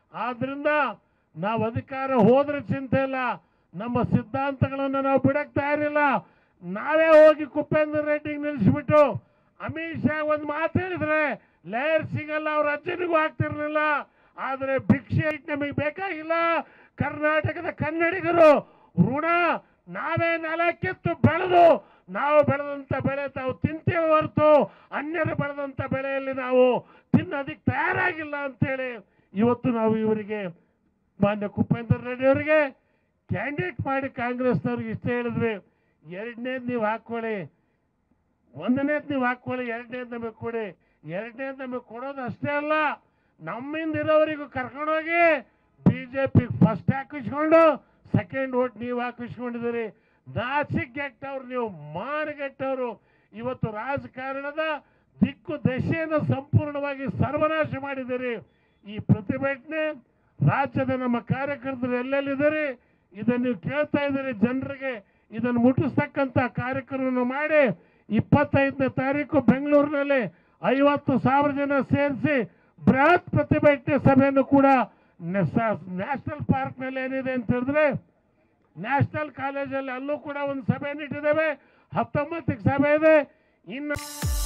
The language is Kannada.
ಆದ್ರಿಂದ ನಾವು ಅಧಿಕಾರ ಹೋದ್ರೆ ಚಿಂತೆ ಇಲ್ಲ ನಮ್ಮ ಸಿದ್ಧಾಂತಗಳನ್ನು ನಾವು ಬಿಡಕ್ ತಯಾರಿಲ್ಲ ನಾವೇ ಹೋಗಿ ಕುಪೇಂದ್ರ ರೆಡ್ಡಿ ನಿಲ್ಲಿಸ್ಬಿಟ್ಟು ಅಮಿತ್ ಶಾ ಒಂದು ಮಾತು ಹೇಳಿದ್ರೆ ಲೇಯರ್ ಸಿಗಲ್ಲ ಅವ್ರ ಅಜ್ಜನಿಗೂ ಆಗ್ತಿರ್ಲಿಲ್ಲ ಆದ್ರೆ ಭಿಕ್ಷೆ ನಮಗೆ ಬೇಕಾಗಿಲ್ಲ ಕರ್ನಾಟಕದ ಕನ್ನಡಿಗರು ಋಣ ನಾವೇ ನೆಲ ಕಿತ್ತು ಬೆಳೆದು ನಾವು ಬೆಳೆದಂತ ಬೆಳೆ ತಾವು ತಿಂತೇವೆ ಹೊರತು ಅನ್ಯರು ಬೆಳೆದಂತ ಬೆಳೆಯಲ್ಲಿ ನಾವು ತಿನ್ನೋದಕ್ಕೆ ತಯಾರಾಗಿಲ್ಲ ಅಂತೇಳಿ ಇವತ್ತು ನಾವು ಇವರಿಗೆ ಮಾನ್ಯ ಕುಪೇಂದ್ರ ರೆಡ್ಡಿ ಅವರಿಗೆ ಕ್ಯಾಂಡಿಡೇಟ್ ಮಾಡಿ ಕಾಂಗ್ರೆಸ್ನವ್ರಿಗೆ ಇಷ್ಟ ಹೇಳಿದ್ವಿ ಎರಡನೇದು ನೀವು ಹಾಕೊಳ್ಳಿ ಒಂದನೇದು ನೀವು ಹಾಕೊಳ್ಳಿ ಎರಡನೇದು ನಮಗೆ ಕೊಡಿ ಎರಡನೇದು ನಮಗೆ ಕೊಡೋದು ಅಷ್ಟೇ ಅಲ್ಲ ನಮ್ಮಿಂದ ಇರೋವರಿಗೂ ಕರ್ಕೊಂಡೋಗಿ ಬಿಜೆಪಿ ಫಸ್ಟ್ ಹಾಕಿಸ್ಕೊಂಡು ಸೆಕೆಂಡ್ ವೋಟ್ ನೀವು ಹಾಕಿಸ್ಕೊಂಡಿದ್ದೀರಿ ನಾಚಿಕ್ ಗೆಟ್ಟವ್ರು ನೀವು ಮಾನಗೆಟ್ಟವರು ಇವತ್ತು ರಾಜಕಾರಣದ ದಿಕ್ಕು ದಶೆಯನ್ನು ಸಂಪೂರ್ಣವಾಗಿ ಸರ್ವನಾಶ ಮಾಡಿದ್ದೀರಿ ಈ ಪ್ರತಿಭಟನೆ ರಾಜ್ಯದ ನಮ್ಮ ಕಾರ್ಯಕರ್ತರು ಎಲ್ಲೆಲ್ಲಿದ್ದಾರೆ ಇದನ್ನು ನೀವು ಕೇಳ್ತಾ ಇದ್ದೀರಿ ಜನರಿಗೆ ಇದನ್ನು ಮುಟ್ಟಿಸ್ತಕ್ಕಂಥ ಕಾರ್ಯಕ್ರಮವನ್ನು ಮಾಡಿ ಇಪ್ಪತ್ತೈದನೇ ತಾರೀಕು ಬೆಂಗಳೂರಿನಲ್ಲಿ ಐವತ್ತು ಸಾವಿರ ಜನ ಸೇರಿಸಿ ಬೃಹತ್ ಪ್ರತಿಭಟನೆ ಸಭೆಯನ್ನು ಕೂಡ ನ್ಯಾಷನಲ್ ಪಾರ್ಕ್ನಲ್ಲಿ ಏನಿದೆ ಅಂತ ಹೇಳಿದ್ರೆ ನ್ಯಾಷನಲ್ ಕಾಲೇಜಲ್ಲಿ ಅಲ್ಲೂ ಕೂಡ ಒಂದು ಸಭೆಯನ್ನು ಇಟ್ಟಿದ್ದೇವೆ ಹತ್ತೊಂಬತ್ತಕ್ಕೆ ಸಭೆ ಇದೆ ಇನ್ನು